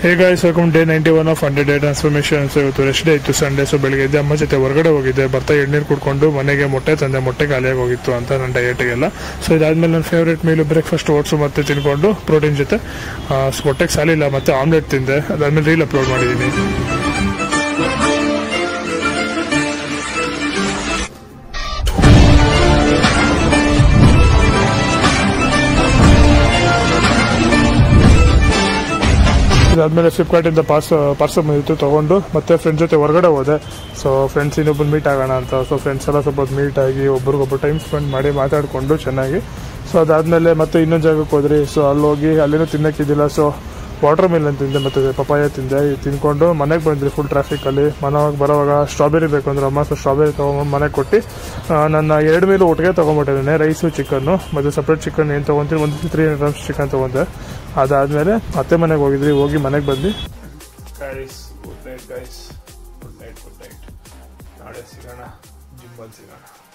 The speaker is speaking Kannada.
hey guys welcome day ninety one of hundred day transformation so ಇವತ್ತು ರೆಸ್ಟ್ ಡೇ ಇತ್ತು ಸಂಡೇ ಸೊ ಬೆಳಿಗ್ಗೆ ಎದ್ದು ಅಮ್ಮ ಜೊತೆ ಹೊರಗಡೆ ಹೋಗಿದ್ದೆ ಬರ್ತಾ ಎಣ್ಣೀರು ಕುಡ್ಕೊಂಡು ಮನೆಗೆ ಮೊಟ್ಟೆ ತಂದೆ ಮೊಟ್ಟೆ ಖಾಲಿಯಾಗಿ ಹೋಗಿತ್ತು ಅಂತ ನನ್ನ ಡಯಟಿಗೆಲ್ಲ ಸೊ ಇದಾದ್ಮೇಲೆ ನನ್ನ ಫೇವ್ರೇಟ್ ಮೀಲು ಬ್ರೇಕ್ಫಾಸ್ಟ್ ಓಟ್ಸು ಮತ್ತೆ ತಿನ್ಕೊಂಡು ಪ್ರೋಟೀನ್ ಜೊತೆ ಆ, ಹೊಟ್ಟೆಗೆ ಸಾಲಿಲ್ಲ ಮತ್ತೆ ಆಮ್ಲೆಟ್ ತಿಂದೆ ಅದಾದ್ಮೇಲೆ ರೀಲ್ ಅಪ್ಲೋಡ್ ಮಾಡಿದ್ದೀನಿ ಇದಾದ್ಮೇಲೆ ಫ್ಲಿಪ್ಕಾರ್ಟ್ ಇಂದ ಪಾರ್ಸ್ ಪಾರ್ಸಲ್ ಬಂದಿತ್ತು ತಗೊಂಡು ಮತ್ತೆ ಫ್ರೆಂಡ್ಸ್ ಜೊತೆ ಹೊರಗಡೆ ಹೋದೆ ಸೊ ಫ್ರೆಂಡ್ಸ್ ಇನ್ನೊಬ್ಬರು ಮೀಟ್ ಆಗೋಣ ಅಂತ ಸೊ ಫ್ರೆಂಡ್ಸ್ ಎಲ್ಲ ಸ್ವಲ್ಪ ಮೀಟ್ ಆಗಿ ಒಬ್ರಿಗೊಬ್ರು ಟೈಮ್ ಸ್ಪೆಂಡ್ ಮಾಡಿ ಮಾತಾಡಿಕೊಂಡು ಚೆನ್ನಾಗಿ ಸೊ ಅದಾದ್ಮೇಲೆ ಮತ್ತೆ ಇನ್ನೊಂದು ಜಾಗಕ್ಕೆ ಹೋದ್ರಿ ಸೊ ಅಲ್ಲಿ ಹೋಗಿ ಅಲ್ಲೇನೂ ತಿನ್ನಕ್ಕಿದ್ದಿಲ್ಲ ಸೊ ವಾಟರ್ ಮಿಲನ್ ತಿಂದೆ ಮತ್ತೆ ಪಪಾಯ ತಿಂದೆ ಇದು ತಿನ್ಕೊಂಡು ಮನೆಗೆ ಬಂದ್ರಿ ಫುಲ್ ಟ್ರಾಫಿಕ್ ಅಲ್ಲಿ ಮನೆಗೆ ಬರೋವಾಗ ಸ್ಟ್ರಾಬೆರಿ ಬೇಕು ಅಂದ್ರೆ ಅಮ್ಮ ಸೊ ಸ್ಟ್ರಾಬೆರಿ ತೊಗೊಂಡು ಮನೆಗೆ ಕೊಟ್ಟು ಆ, ನನ್ನ ಎರಡು ಮೀಲು ಒಟ್ಟಿಗೆ ತೊಗೊಂಡ್ಬಿಟ್ಟಿದ್ದೇನೆ ರೈಸು ಚಿಕನ್ನು ಮತ್ತೆ ಸಪ್ರೇಟ್ ಚಿಕನ್ ಏನು ತೊಗೊಂತೀನಿ ಒಂದು ತ್ರೀ ಹಂಡ್ರೆಡ್ ಗ್ರಾಮ್ಸ್ ಚಿಕನ್ ತೊಗೊಂಡೆ ಅದಾದ್ಮೇಲೆ ಅತ್ತೆ ಮನೆಗೆ ಹೋಗಿದ್ರಿ ಹೋಗಿ ಮನೆಗೆ ಬಂದು guys good night guys good night good night ನಾಳೆ ಸಿಗೋಣ ಜಿಮ್ಮಲ್ಲಿ ಸಿಗೋಣ